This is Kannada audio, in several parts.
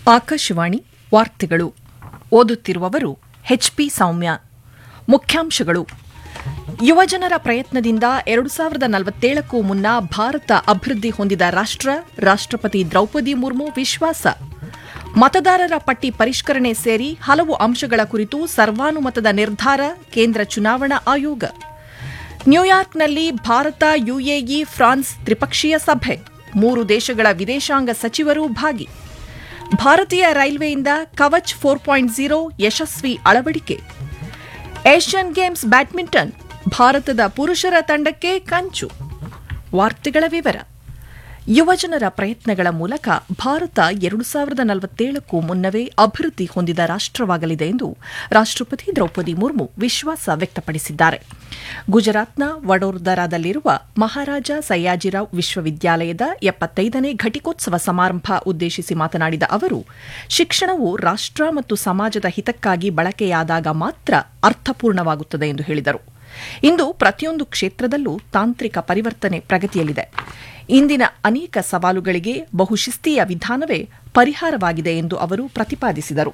ಆಕಾಶವಾಣಿ ವಾರ್ತೆಗಳು ಓದುತ್ತಿರುವವರು ಎಚ್ಪಿ ಸೌಮ್ಯ ಮುಖ್ಯಾಂಶಗಳು ಯುವಜನರ ಪ್ರಯತ್ನದಿಂದ ಎರಡು ಸಾವಿರದ ನಲವತ್ತೇಳಕ್ಕೂ ಮುನ್ನ ಭಾರತ ಅಭಿವೃದ್ಧಿ ಹೊಂದಿದ ರಾಷ್ಟ್ರ ರಾಷ್ಟ್ರಪತಿ ದ್ರೌಪದಿ ಮುರ್ಮು ವಿಶ್ವಾಸ ಮತದಾರರ ಪಟ್ಟಿ ಪರಿಷ್ಕರಣೆ ಸೇರಿ ಹಲವು ಅಂಶಗಳ ಕುರಿತು ಸರ್ವಾನುಮತದ ನಿರ್ಧಾರ ಕೇಂದ್ರ ಚುನಾವಣಾ ಆಯೋಗ ನ್ಯೂಯಾರ್ಕ್ನಲ್ಲಿ ಭಾರತ ಯುಎಇ ಫ್ರಾನ್ಸ್ ತ್ರಿಪಕ್ಷೀಯ ಸಭೆ ಮೂರು ದೇಶಗಳ ವಿದೇಶಾಂಗ ಸಚಿವರು ಭಾಗಿ ಭಾರತೀಯ ರೈಲ್ವೆಯಿಂದ ಕವಚ್ ಫೋರ್ ಪಾಯಿಂಟ್ ಝೀರೋ ಯಶಸ್ವಿ ಅಳವಡಿಕೆ ಏಷ್ಯನ್ ಗೇಮ್ಸ್ ಬ್ಯಾಡ್ಮಿಂಟನ್ ಭಾರತದ ಪುರುಷರ ತಂಡಕ್ಕೆ ಕಂಚು ವಾರ್ತೆಗಳ ವಿವರ ಯುವಜನರ ಪ್ರಯತ್ನಗಳ ಮೂಲಕ ಭಾರತ ಎರಡು ಸಾವಿರದ ನಲವತ್ತೇಳಕ್ಕೂ ಮುನ್ನವೇ ಅಭಿವೃದ್ಧಿ ಹೊಂದಿದ ರಾಷ್ಟವಾಗಲಿದೆ ಎಂದು ರಾಷ್ಟಪತಿ ದ್ರೌಪದಿ ಮುರ್ಮು ವಿಶ್ವಾಸ ವ್ಯಕ್ತಪಡಿಸಿದ್ದಾರೆ ಗುಜರಾತ್ನ ವಡೋದರಾದಲ್ಲಿರುವ ಮಹಾರಾಜ ಸಯ್ಯಾಜಿರಾವ್ ವಿಶ್ವವಿದ್ಯಾಲಯದ ಎಪ್ಪತ್ತೈದನೇ ಘಟಿಕೋತ್ಸವ ಸಮಾರಂಭ ಉದ್ದೇಶಿಸಿ ಮಾತನಾಡಿದ ಅವರು ಶಿಕ್ಷಣವು ರಾಷ್ಟ ಮತ್ತು ಸಮಾಜದ ಹಿತಕ್ಕಾಗಿ ಬಳಕೆಯಾದಾಗ ಮಾತ್ರ ಅರ್ಥಪೂರ್ಣವಾಗುತ್ತದೆ ಎಂದು ಹೇಳಿದರು ಇಂದು ಪ್ರತಿಯೊಂದು ಕ್ಷೇತ್ರದಲ್ಲೂ ತಾಂತ್ರಿಕ ಪರಿವರ್ತನೆ ಪ್ರಗತಿಯಲ್ಲಿದೆ ಇಂದಿನ ಅನೇಕ ಸವಾಲುಗಳಿಗೆ ಬಹುಶಿಸ್ತೀಯ ವಿಧಾನವೇ ಪರಿಹಾರವಾಗಿದೆ ಎಂದು ಅವರು ಪ್ರತಿಪಾದಿಸಿದರು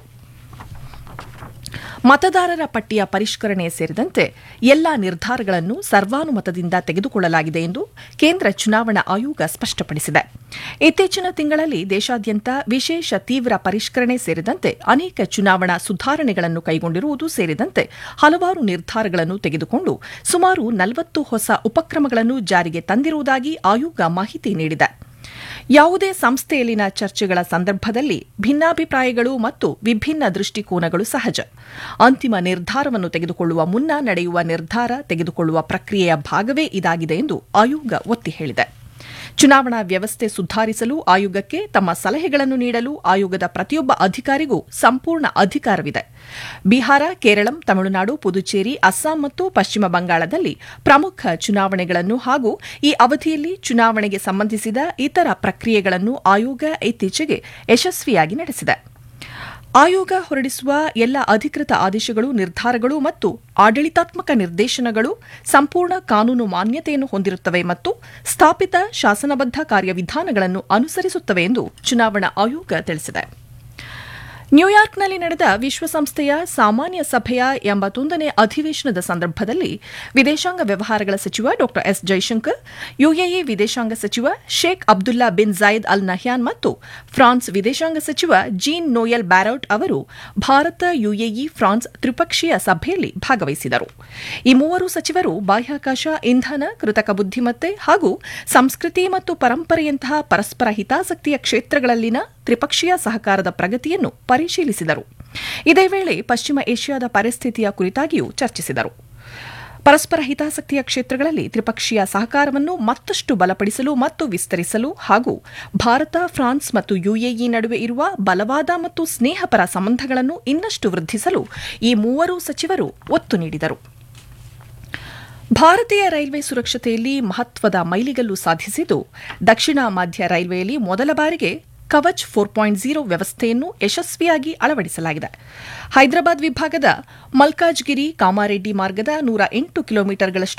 ಮತದಾರರ ಪಟ್ಟಿಯ ಪರಿಷ್ಕರಣೆ ಸೇರಿದಂತೆ ಎಲ್ಲಾ ನಿರ್ಧಾರಗಳನ್ನು ಸರ್ವಾನುಮತದಿಂದ ತೆಗೆದುಕೊಳ್ಳಲಾಗಿದೆ ಎಂದು ಕೇಂದ್ರ ಚುನಾವಣಾ ಆಯೋಗ ಸ್ಪಷ್ಟಪಡಿಸಿದೆ ಇತ್ತೀಚಿನ ತಿಂಗಳಲ್ಲಿ ದೇಶಾದ್ಯಂತ ವಿಶೇಷ ತೀವ್ರ ಪರಿಷ್ಕರಣೆ ಸೇರಿದಂತೆ ಅನೇಕ ಚುನಾವಣಾ ಸುಧಾರಣೆಗಳನ್ನು ಕೈಗೊಂಡಿರುವುದು ಸೇರಿದಂತೆ ಹಲವಾರು ನಿರ್ಧಾರಗಳನ್ನು ತೆಗೆದುಕೊಂಡು ಸುಮಾರು ನಲವತ್ತು ಹೊಸ ಉಪಕ್ರಮಗಳನ್ನು ಜಾರಿಗೆ ತಂದಿರುವುದಾಗಿ ಆಯೋಗ ಮಾಹಿತಿ ನೀಡಿದೆ ಯಾವುದೇ ಸಂಸ್ಥೆಯಲ್ಲಿನ ಚರ್ಚೆಗಳ ಸಂದರ್ಭದಲ್ಲಿ ಭಿನ್ನಾಭಿಪ್ರಾಯಗಳು ಮತ್ತು ವಿಭಿನ್ನ ದೃಷ್ಟಿಕೋನಗಳು ಸಹಜ ಅಂತಿಮ ನಿರ್ಧಾರವನ್ನು ತೆಗೆದುಕೊಳ್ಳುವ ಮುನ್ನ ನಡೆಯುವ ನಿರ್ಧಾರ ತೆಗೆದುಕೊಳ್ಳುವ ಪ್ರಕ್ರಿಯೆಯ ಭಾಗವೇ ಇದಾಗಿದೆ ಎಂದು ಆಯೋಗ ಒತ್ತಿ ಹೇಳಿದೆ ಚುನಾವಣಾ ವ್ಯವಸ್ಥೆ ಸುಧಾರಿಸಲು ಆಯೋಗಕ್ಕೆ ತಮ್ಮ ಸಲಹೆಗಳನ್ನು ನೀಡಲು ಆಯೋಗದ ಪ್ರತಿಯೊಬ್ಬ ಅಧಿಕಾರಿಗೂ ಸಂಪೂರ್ಣ ಅಧಿಕಾರವಿದೆ ಬಿಹಾರ ಕೇರಳಂ ತಮಿಳುನಾಡು ಪುದುಚೇರಿ ಅಸ್ಸಾಂ ಮತ್ತು ಪಶ್ಚಿಮ ಬಂಗಾಳದಲ್ಲಿ ಪ್ರಮುಖ ಚುನಾವಣೆಗಳನ್ನು ಹಾಗೂ ಈ ಅವಧಿಯಲ್ಲಿ ಚುನಾವಣೆಗೆ ಸಂಬಂಧಿಸಿದ ಇತರ ಪ್ರಕ್ರಿಯೆಗಳನ್ನು ಆಯೋಗ ಇತ್ತೀಚೆಗೆ ಯಶಸ್ವಿಯಾಗಿ ನಡೆಸಿದೆ ಆಯೋಗ ಹೊರಡಿಸುವ ಎಲ್ಲ ಅಧಿಕೃತ ಆದೇಶಗಳು ನಿರ್ಧಾರಗಳು ಮತ್ತು ಆಡಳಿತಾತ್ಮಕ ನಿರ್ದೇಶನಗಳು ಸಂಪೂರ್ಣ ಕಾನೂನು ಮಾನ್ಯತೆಯನ್ನು ಹೊಂದಿರುತ್ತವೆ ಮತ್ತು ಸ್ಥಾಪಿತ ಶಾಸನಬದ್ಧ ಕಾರ್ಯವಿಧಾನಗಳನ್ನು ಅನುಸರಿಸುತ್ತವೆ ಎಂದು ಚುನಾವಣಾ ಆಯೋಗ ತಿಳಿಸಿದೆ ನ್ಯೂಯಾರ್ಕ್ನಲ್ಲಿ ನಡೆದ ವಿಶ್ವಸಂಸ್ಥೆಯ ಸಾಮಾನ್ಯ ಸಭೆಯ ಎಂಬತ್ತೊಂದನೇ ಅಧಿವೇಶನದ ಸಂದರ್ಭದಲ್ಲಿ ವಿದೇಶಾಂಗ ವ್ಯವಹಾರಗಳ ಸಚಿವ ಡಾ ಎಸ್ ಜೈಶಂಕರ್ ಯುಎಇ ವಿದೇಶಾಂಗ ಸಚಿವ Sheikh Abdullah bin Zayed Al Nahyan ಮತ್ತು ಫ್ರಾನ್ಸ್ ವಿದೇಶಾಂಗ ಸಚಿವ ಜೀನ್ ನೋಯಲ್ ಬ್ಯಾರೌಟ್ ಅವರು ಭಾರತ ಯುಎಇ ಫ್ರಾನ್ಸ್ ತ್ರಿಪಕ್ಷೀಯ ಸಭೆಯಲ್ಲಿ ಭಾಗವಹಿಸಿದರು ಈ ಮೂವರು ಸಚಿವರು ಬಾಹ್ಯಾಕಾಶ ಇಂಧನ ಕೃತಕ ಬುದ್ದಿಮತ್ತೆ ಹಾಗೂ ಸಂಸ್ಕೃತಿ ಮತ್ತು ಪರಂಪರೆಯಂತಹ ಪರಸ್ಪರ ಹಿತಾಸಕ್ತಿಯ ಕ್ಷೇತ್ರಗಳಲ್ಲಿನ ತ್ರಿಪಕ್ಷೀಯ ಸಹಕಾರದ ಪ್ರಗತಿಯನ್ನು ಪರಿಶೀಲಿಸಿದರು ಇದೇ ವೇಳೆ ಪಶ್ಚಿಮ ಏಷ್ಯಾದ ಪರಿಸ್ಥಿತಿಯ ಕುರಿತಾಗಿಯೂ ಚರ್ಚಿಸಿದರು ಪರಸ್ಪರ ಹಿತಾಸಕ್ತಿಯ ಕ್ಷೇತ್ರಗಳಲ್ಲಿ ತ್ರಿಪಕ್ಷೀಯ ಸಹಕಾರವನ್ನು ಮತ್ತಷ್ಟು ಬಲಪಡಿಸಲು ಮತ್ತು ವಿಸ್ತರಿಸಲು ಹಾಗೂ ಭಾರತ ಫ್ರಾನ್ಸ್ ಮತ್ತು ಯುಎಇ ನಡುವೆ ಇರುವ ಬಲವಾದ ಮತ್ತು ಸ್ನೇಹಪರ ಸಂಬಂಧಗಳನ್ನು ಇನ್ನಷ್ಟು ವೃದ್ಧಿಸಲು ಈ ಮೂವರೂ ಸಚಿವರು ಒತ್ತು ನೀಡಿದರು ಭಾರತೀಯ ರೈಲ್ವೆ ಸುರಕ್ಷತೆಯಲ್ಲಿ ಮಹತ್ವದ ಮೈಲಿಗಲ್ಲು ಸಾಧಿಸಿದ್ದು ದಕ್ಷಿಣ ಮಧ್ಯ ರೈಲ್ವೆಯಲ್ಲಿ ಮೊದಲ ಬಾರಿಗೆ ಕವಚ್ ಫೋರ್ ಪಾಯಿಂಟ್ ಝೀರೋ ವ್ಯವಸ್ಥೆಯನ್ನು ಯಶಸ್ವಿಯಾಗಿ ಅಳವಡಿಸಲಾಗಿದೆ ಹೈದರಾಬಾದ್ ವಿಭಾಗದ ಮಲ್ಕಾಜ್ಗಿರಿ ಕಾಮಾರೆಡ್ಡಿ ಮಾರ್ಗದ ನೂರ ಎಂಟು ಕಿಲೋಮೀಟರ್ಗಳಷ್ಟು